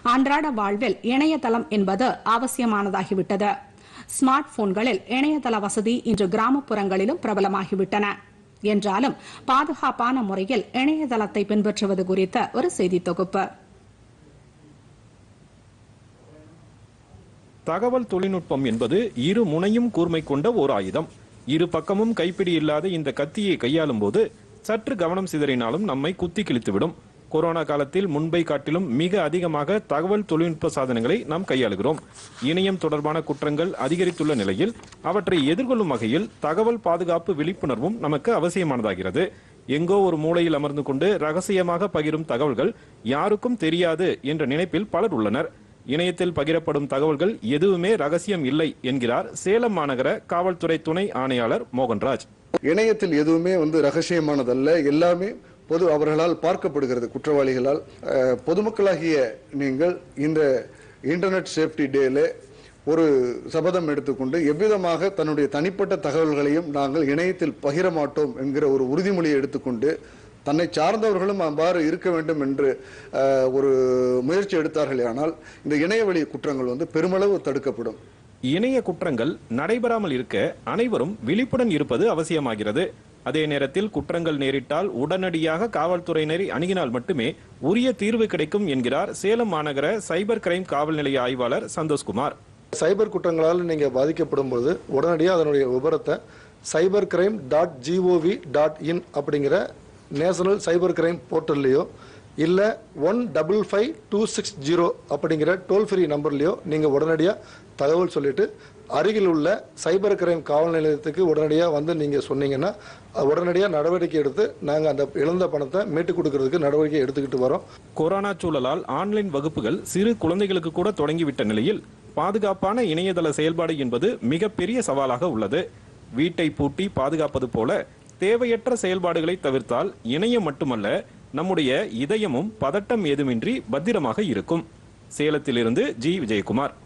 அன்றாட வாழ்வில் இணையதளம் என்பது அவசியமானதாகிவிட்டது ஸ்மார்ட் போன்களில் இணையதள வசதி இன்று கிராமப்புறங்களிலும் பிரபலமாகிவிட்டன என்றாலும் பாதுகாப்பான முறையில் இணையதளத்தை பின்பற்றுவது குறித்த ஒரு செய்தி தொகுப்பு தகவல் தொழில்நுட்பம் என்பது இரு முனையும் கூர்மை கொண்ட ஓர் ஆயுதம் இரு பக்கமும் கைப்பிடி இல்லாத இந்த கத்தியை கையாளும் போது சற்று கவனம் சிதறினாலும் நம்மை குத்தி கிழித்துவிடும் கொரோனா காலத்தில் முன்பை காட்டிலும் மிக அதிகமாக தகவல் தொழில்நுட்ப சாதனங்களை நாம் கையாளுகிறோம் இணையம் தொடர்பான குற்றங்கள் அதிகரித்துள்ள நிலையில் அவற்றை எதிர்கொள்ளும் வகையில் தகவல் பாதுகாப்பு விழிப்புணர்வும் நமக்கு அவசியமானதாகிறது எங்கோ ஒரு மூலையில் அமர்ந்து கொண்டு ரகசியமாக பகிரும் தகவல்கள் யாருக்கும் தெரியாது என்ற நினைப்பில் பலர் உள்ளனர் இணையத்தில் பகிரப்படும் தகவல்கள் எதுவுமே ரகசியம் இல்லை என்கிறார் சேலம் மாநகர காவல்துறை துணை ஆணையாளர் மோகன்ராஜ் இணையத்தில் எதுவுமே வந்து ரகசியமானதல்ல எல்லாமே பொது அவர்களால் பார்க்கப்படுகிறது குற்றவாளிகளால் அஹ், பொதுமக்களாகிய நீங்கள் இந்த இன்டர்நெட் சேஃப்டி டேல ஒரு சபதம் எடுத்துக்கொண்டு எவ்விதமாக தன்னுடைய தனிப்பட்ட தகவல்களையும் நாங்கள் இணையத்தில் பகிர மாட்டோம் என்கிற ஒரு உறுதிமொழியை எடுத்துக்கொண்டு தன்னை சார்ந்தவர்களும் அவ்வாறு இருக்க வேண்டும் என்று அஹ், ஒரு முயற்சி எடுத்தார்களே ஆனால் இந்த இணையவழி குற்றங்கள் வந்து பெருமளவு தடுக்கப்படும் இணைய குற்றங்கள் நடைபெறாமல் இருக்க அனைவரும் விழிப்புடன் இருப்பது அவசியமாகிறது அதே நேரத்தில் குற்றங்கள் நேரிட்டால் உடனடியாக காவல்துறையினரை அணுகினால் மட்டுமே உரிய தீர்வு கிடைக்கும் என்கிறார் சேலம் மாநகர சைபர் கிரைம் காவல் நிலைய ஆய்வாளர் சந்தோஷ்குமார் சைபர் குற்றங்களால் நீங்கள் பாதிக்கப்படும் போது உடனடியாக அதனுடைய விபரத்தை cyber crime dot GOV dot in அப்படிங்கிற நேஷனல் சைபர் கிரைம் போர்ட்டல்லையோ இல்லை one double five two six zero அப்படிங்கிற டோல் ஃப்ரீ நம்பர்லையோ நீங்கள் உடனடியாக தகவல் சொல்லிட்டு அருகில் உள்ள சைபர் கிரைம் காவல் நிலையத்துக்கு உடனடியாக வந்து நீங்கள் சொன்னீங்கன்னா அது உடனடியாக நடவடிக்கை எடுத்து நாங்கள் அந்த இழந்த பணத்தை மீட்டுக் கொடுக்கறதுக்கு நடவடிக்கை எடுத்துக்கிட்டு வரோம் கொரோனா சூழலால் ஆன்லைன் வகுப்புகள் சிறு குழந்தைகளுக்கு கூட தொடங்கிவிட்ட நிலையில் பாதுகாப்பான இணையதள செயல்பாடு என்பது மிகப்பெரிய சவாலாக உள்ளது வீட்டை பூட்டி பாதுகாப்பது போல தேவையற்ற செயல்பாடுகளை தவிர்த்தால் இணையம் மட்டுமல்ல நம்முடைய இதயமும் பதட்டம் ஏதுமின்றி பத்திரமாக இருக்கும் சேலத்திலிருந்து ஜி விஜயகுமார்